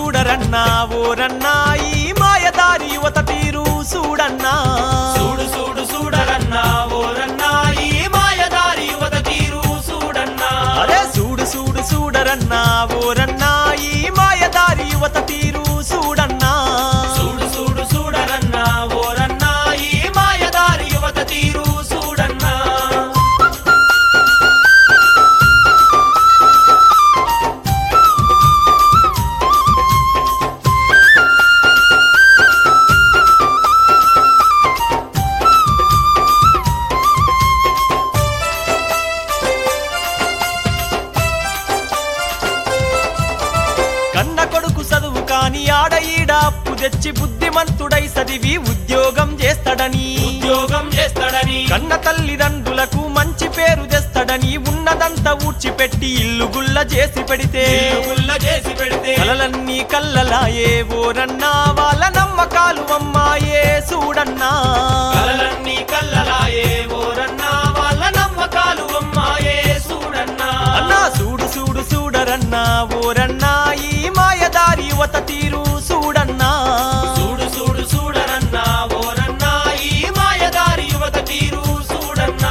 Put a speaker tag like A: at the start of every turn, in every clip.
A: చూడరన్నా ఓరన్నా ఈ మాయదారి యువత తీరు చూడన్నా
B: చూడు చూడు చూడరన్నా ఓరన్నా ఈ మాయదారి యువత తీరు చూడన్నా
A: అరే చూడు చూడు చూడరన్నా ఓరన్నా ఈ మాయదారి యువత తీరు చూడన్నా
B: చూడు చూడు చూడరన్నా ఓరన్నా ఈ మాయదారి యువత తీరు చూడన్నా
A: కన్న కొడుకు చదువు కాని ఆడ ఈడ అప్పు తెచ్చి బుద్ధిమంతుడై చదివి ఉద్యోగం చేస్తాడని
B: ఉద్యోగం చేస్తాడని
A: కన్న తల్లిదండ్రులకు మంచి పేరు తెస్తాడని ఉన్నదంతా ఊడ్చిపెట్టి ఇల్లు గుల్ల చేసి పెడితే
B: గుల్ల చేసి పెడితే
A: కలలన్నీ కల్లలాయే ఓరన్నా వాళ్ళ నమ్మకాలు అమ్మాయే చూడన్నా
B: కలలన్నీ కల్లలాయే ఓరన్నా వాళ్ళ నమ్మకాలు అమ్మాయే చూడన్నా
A: అన్నా చూడు చూడు చూడరన్నా ఓరన్నా ఈ మాయదారి యువత తీరు చూడన్నా
B: చూడు చూడు చూడరన్నా ఓరన్నా ఈ మాయదారి యువత తీరు చూడన్నా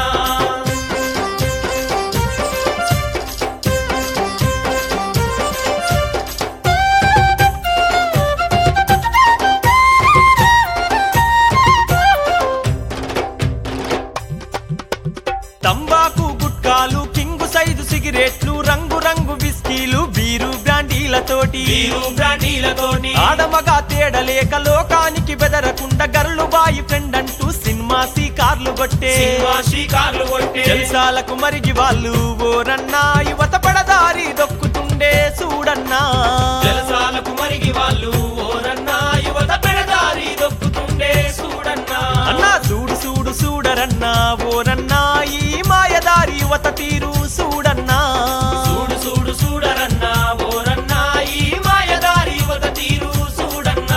A: తంబాకు గుట్కాలు కింగు సైజు సిగరెట్లు రంగు రంగు విస్కీలు బీరు బ్రాండీలతోటి
B: వీరు బ్రాండీలతోని
A: ఆడమగా తేడలేక లోకానికి బెదరకుండా గర్లు బాయి ఫ్రెండ్ అంటూ సినిమా కార్లు కొట్టే
B: సినిమా షికార్లు కొట్టే
A: జల్సాలకు మరిగి వాళ్ళు ఓరన్నా యువత పడదారి దొక్కుతుండే చూడన్నా
B: జలసాలకు మరిగి వాళ్ళు ఓరన్నా యువత పెడదారి దొక్కుతుండే చూడన్నా
A: అన్నా చూడు చూడు చూడరన్నా ఓరన్నా ఈ మాయదారి యువత తీరు చూడన్నా
B: చూడు చూడు చూడరన్నా ఓరన్నా ఈ మాయదారి యువత తీరు చూడన్నా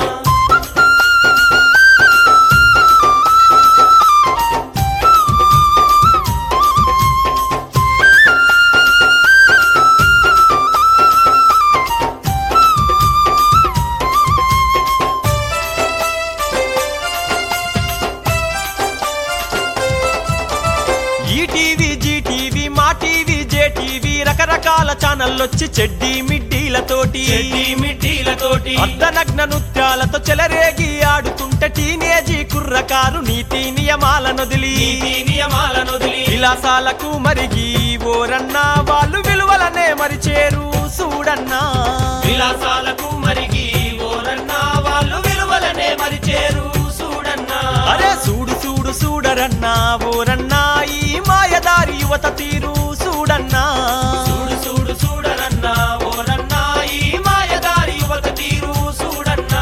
A: ETV Zee TV Maa TV JTV రకరకాల ఛానళ్ళొచ్చి చెడ్డీ మిడ్డీలతోటి
B: చెడ్డీ మిడ్డీలతోటి
A: అర్ధనగ్న నృత్యాలతో చెలరేగి ఆడుతుంటే టీనేజీ కుర్రకారు నీతి నియమాలనొదిలి
B: నీతి నియమాలను వదిలి
A: విలాసాలకు మరిగి ఓరన్నా వాళ్ళు విలువలనే మరిచేరు చూడన్నా
B: విలాసాలకు మరిగి ఓరన్నా వాళ్ళు విలువలనే మరిచేరు చూడన్నా
A: అరే చూడు చూడు చూడరన్నా ఓరన్నా ఈ మాయదారి యువత తీరు చూడన్నా
B: చూడు చూడు చూడరన్నా ఓరన్నా ఈ మాయదారి యువత తీరు చూడన్నా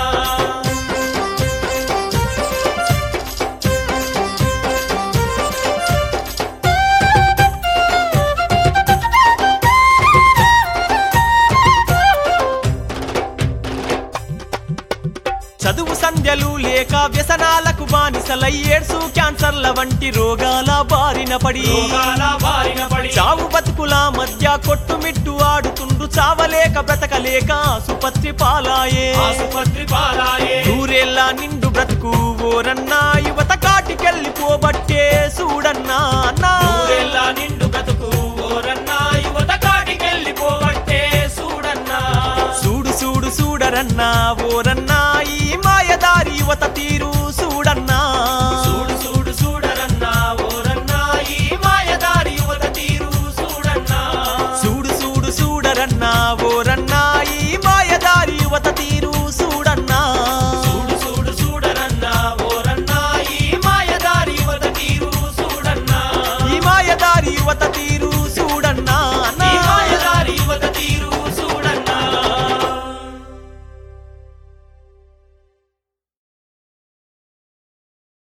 A: చదువు సంధ్యలు లేక వ్యసనాలకు బానిసలై ఏడ్సు క్యాన్సర్ల వంటి రోగాల బారిన పడి
B: రోగాల బారిన పడి
A: చావు బతుకుల మధ్య కొట్టుమిట్టు ఆడుతుండు చావలేక బ్రతకలేక ఆసుపత్రి పాలాయే
B: ఆసుపత్రి పాలాయే
A: నూరేళ్ళ నిండు బ్రతుకు ఓరన్నా యువత కాటికెళ్ళిపోబట్టే చూడన్నా అన్నా
B: నూరేళ్ళ నిండు బ్రతుకు ఓరన్నా యువత కాటికెళ్ళిపోబట్టే చూడన్నా
A: చూడు చూడు చూడరన్నా ఓరన్నా ఈ మాయదారి యువత తీరు చూడన్నా
B: చూడు చూడు చూడరన్నా ఓరన్నా ఈ మాయదారి యువత తీరు చూడన్నా
A: చూడు చూడు చూడరన్నా ఓరన్నా ఈ మాయదారి యువత తీరు చూడన్నా
B: చూడు చూడు చూడరన్నా ఓరన్నా ఈ మాయదారి యువత తీరు చూడన్నా
A: ఈ మాయదారి యువత తీరు